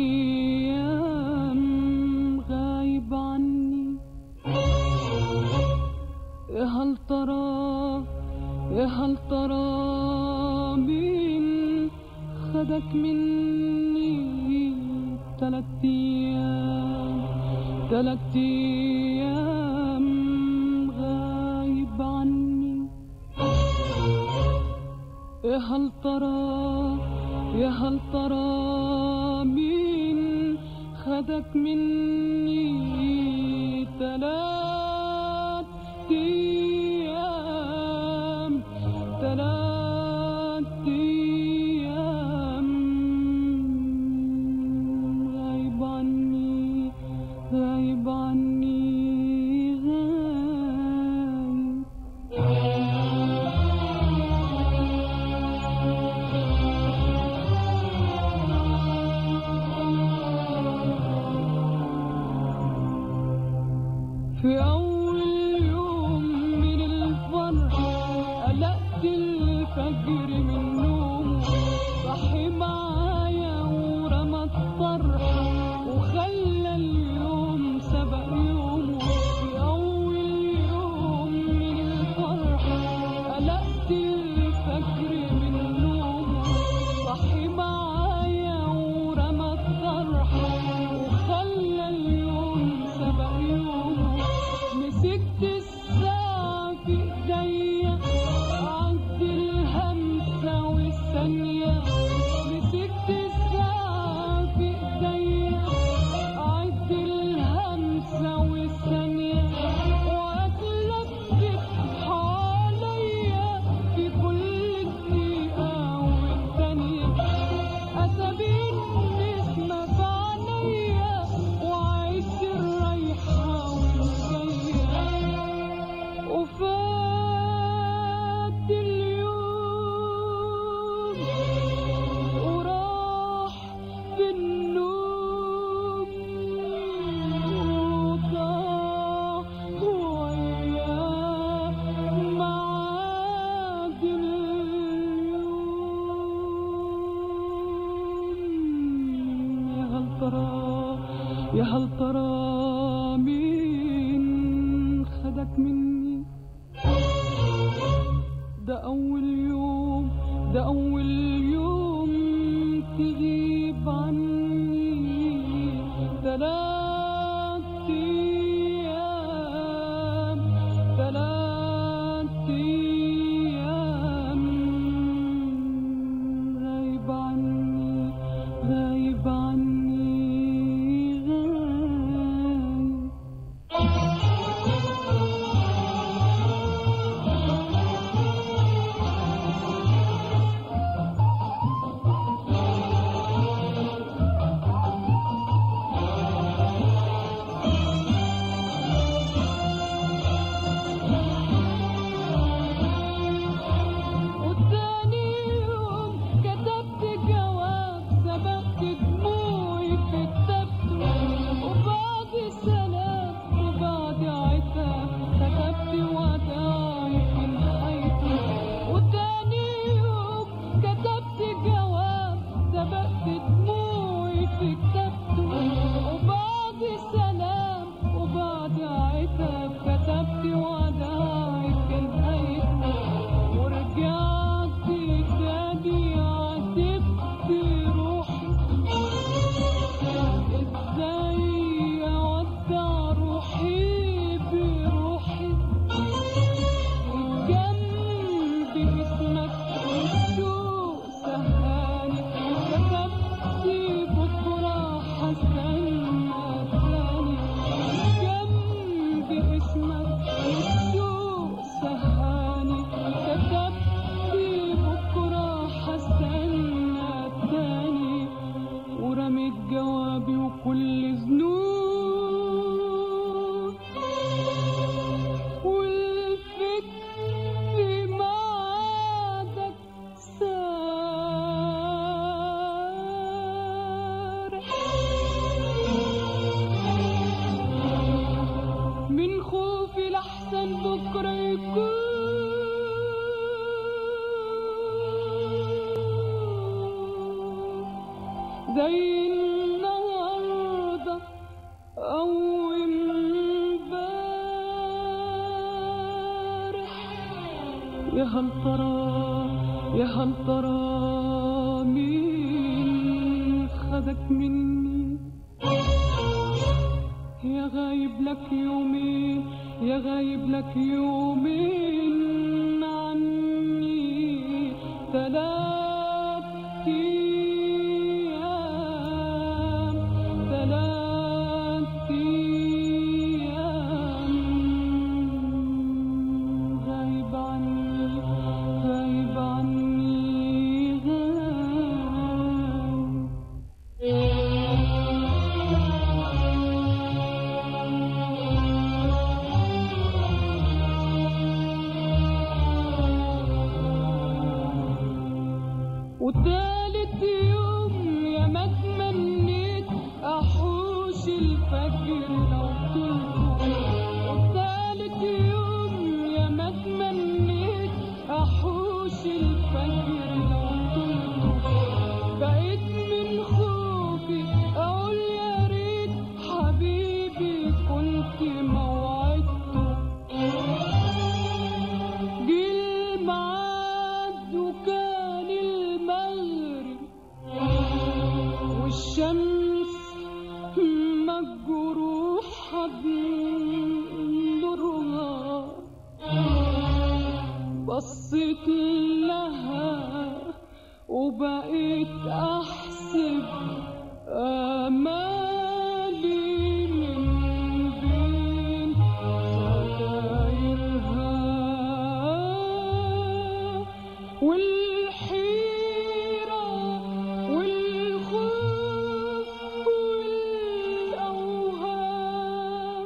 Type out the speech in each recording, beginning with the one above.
أيام غايب عني يا هل ترى يا هل ترى مين خدك مني تلات أيام تلات أيام غايب عني يا هل ترى يا هل ترى مين خدك مني تلات أيام تلات أيام غايب عني غايب عني غايب في أول يوم من الفرح قلقت الفجر من نومه صحي معايا ورمى الطرح وخلى اليوم سبق يومه في أول يوم من الفرح قلقت الفجر من نومه صحي معايا ورمى الطرح وخلى اليوم سبق يومه مسكت الساعة في ايديا عد الهمسة والثانية مسكت الساعة في ايديا عد الهمسة والثانية واتلفت حواليا في كل دقيقة والثانية أسابيع نسمة بعينيا وعيش الرايحة والجاية وفات اليوم وراح في النوم وضاع وياه معاد اليوم يا هل ترى يا هل ترى مين خدك مني ده أول يوم ده أول يوم تغيب عني تلات أيام تلات أيام غايب عني غايب عني غايب وتاني يوم كتبت جواب سبقت دموعي في كتابته وبعد سلام وبعد عتاب كتبت وداعي في نهايته وتاني يوم كتبت جواب سبقت دموعي في كتابته وبعد سلام وبعد عتاب كتبت وداعي في نهايته ورجعت تاني عاتبت روحي ازاي اودع روحي بروحي جنب اسمك والشوق سهاني كتبت بكرة حستنى تاني جنب اسمك والشوق سهاني كتبت بكرة حستنى تاني ورميت جوابي وكل ذنوب والفكر في معادك سارح من خوفي لحسن بكرة يكون زي النهار يا هل ترى يا هل ترى مين خدك مني يا غايب لك يومين يا غايب لك يومين عني ثلاث أيام ثلاث أيام غايب عني غايب عني غايب وتالت يوم يا ما تمنيت احوش الفجر لو طلته وتالت يوم يا ما تمنيت احوش الفجر لو طلته بقيت من خوفي اقول يا ريت حبيبي كنت موعدته جه الميعاد وكان المغرب والشمس مجروحة بنورها بصيت لها وبقيت أحسب آمالي من بين ستايرها والحيرة والخوف والأوهام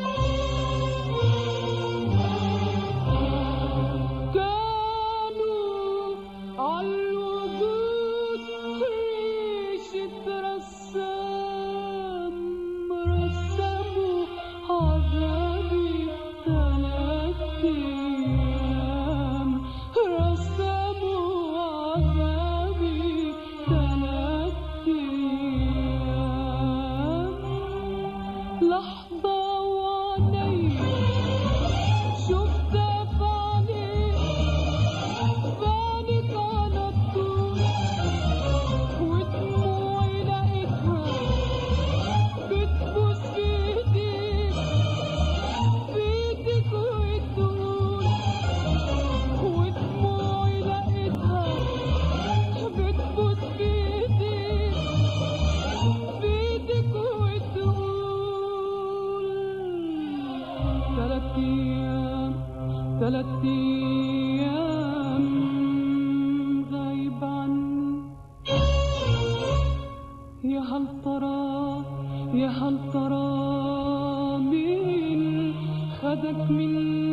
كانوا عالوجود ريشة رسام رسموا عذابي ثلاث أيام رسموا عذابي ثلاث أيام لحظة وعلي شفتها في عينيك بانت على طول ودموعي لقيتها بتبوس في ايديك في ايديك وتقول ودموعي لقيتها بتبوس في ايديك في ايديك وتقول تلات ايام تلات ايام غايب عني يا هل ترى يا هل ترى مين خدك مني